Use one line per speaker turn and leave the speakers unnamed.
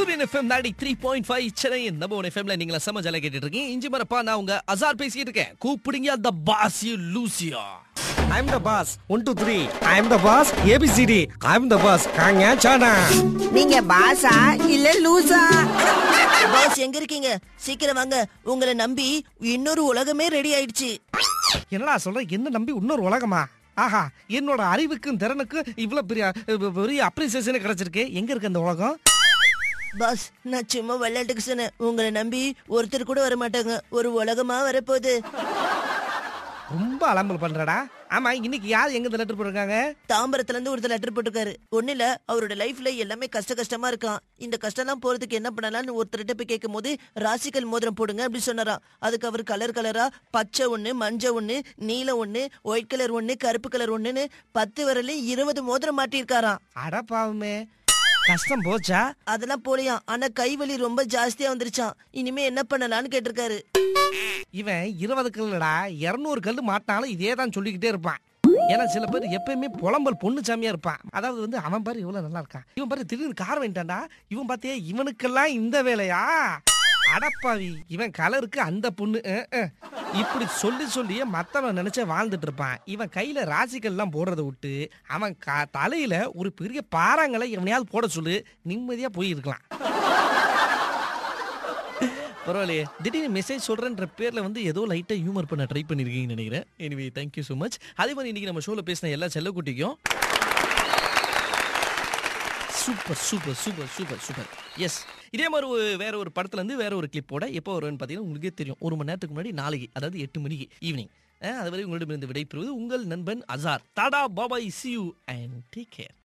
சூரியன் எஃப்எம் நாடி three point five Chennai நம்ம ஒன் எஃப்எம்ல நீங்களா செம ஜாலியா கேட்டுட்டு இருக்கீங்க இஞ்சி மரப்பா நான் உங்க அசார் பேசிட்டு இருக்கேன் கூப்பிடுங்க அந்த boss you Lucia
I'm the boss. One, two, three. I'm the boss. ABCD. I'm the boss. காங்க சானா
நீங்க பாசா இல்ல லூசா
பாஸ் எங்க இருக்கீங்க சீக்கிரம் வாங்க உங்களை நம்பி இன்னொரு உலகமே ரெடி ஆயிடுச்சு
என்னடா சொல்ற என்ன நம்பி இன்னொரு உலகமா ஆஹா என்னோட அறிவுக்கும் திறனுக்கும் இவ்வளவு பெரிய அஹ், பெரிய அப்ரிசியேஷன் கிடைச்சிருக்கு எங்க இருக்கு அந்த உலகம்
பாஸ் நான் சும்மா விளையாட்டுக்கு சொன்னேன் உங்களை நம்பி ஒருத்தர் கூட வர மாட்டாங்க ஒரு உலகமா வரப்போகுது
ரொம்ப அலம்பல் பண்றடா ஆமா இன்னைக்கு யார் எங்க லெட்டர் போட்டிருக்காங்க
தாம்பரத்துல இருந்து ஒருத்தர் லெட்டர் போட்டிருக்காரு ஒண்ணு இல்ல அவரோட லைஃப்ல எல்லாமே கஷ்ட கஷ்டமா இருக்கான் இந்த கஷ்டம்லாம் போறதுக்கு என்ன பண்ணலாம்னு ஒருத்தர்கிட்ட போய் கேட்கும் போது ராசிக்கல் மோதிரம் போடுங்க அப்படி சொன்னாராம் அதுக்கு அவர் கலர் கலரா பச்சை ஒண்ணு மஞ்சள் ஒண்ணு நீலம் ஒண்ணு ஒயிட் கலர் ஒண்ணு கருப்பு கலர் ஒண்ணுன்னு பத்து வரலையும் இருபது மோதிரம் மாட்டியிருக்காராம்
அட பாவமே கஷ்டம் போச்சா
அதெல்லாம் போலியாம் ஆனா கைவலி ரொம்ப ஜாஸ்தியா வந்துருச்சாம் இனிமே என்ன பண்ணலாம்னு கேட்டிருக்காரு
இவன் இருபது கல்லுடா இருநூறு கல்லு மாட்டினாலும் இதே தான் சொல்லிக்கிட்டே இருப்பான் ஏன்னா சில பேர் எப்பயுமே புலம்பல் பொண்ணு சாமியா இருப்பான் அதாவது வந்து அவன் பாரு இவ்வளவு நல்லா இருக்கான் இவன் பாரு திடீர்னு கார் வாங்கிட்டான்டா இவன் பார்த்தியா இவனுக்கெல்லாம் இந்த வேலையா அடப்பாவி இவன் கலருக்கு அந்த பொண்ணு அஹ், அஹ். இப்படி சொல்லி சொல்லியே மத்தவன் நினைச்ச வாழ்ந்துட்டு இருப்பான் இவன் கையில ராசிகள்லாம் போடுறதை விட்டு அவன் க- தலையில ஒரு பெரிய பாறாங்களை எவனையாவது போட சொல்லு நிம்மதியா போயிருக்கலாம்
பரவாயில்லையே திடீர்னு மெசேஜ் சொல்றேன்ற பேர்ல வந்து ஏதோ லைட்டா ஹியூமர் பண்ண ட்ரை பண்ணிருக்கீங்கன்னு நினைக்கிறேன் எனிவே தேங்க்யூ ஸோ மச் அதே மாதிரி இன்னைக்கு நம்ம ஷோல பேசின எல்லா செல்லக்குட்டிக்கும் super super super super super yes இதே மாதிரி ஒரு வேற ஒரு படத்துல இருந்து வேற ஒரு கிளிப்போட எப்போ வரும்னு பார்த்தீங்கன்னா உங்களுக்கே தெரியும் ஒரு மணி நேரத்துக்கு முன்னாடி நாளைக்கு அதாவது எட்டு மணிக்கு ஈவினிங் அதுவரை உங்களிடமிருந்து விடைபெறுவது உங்கள் நண்பன் Azar tata bye bye see you and take care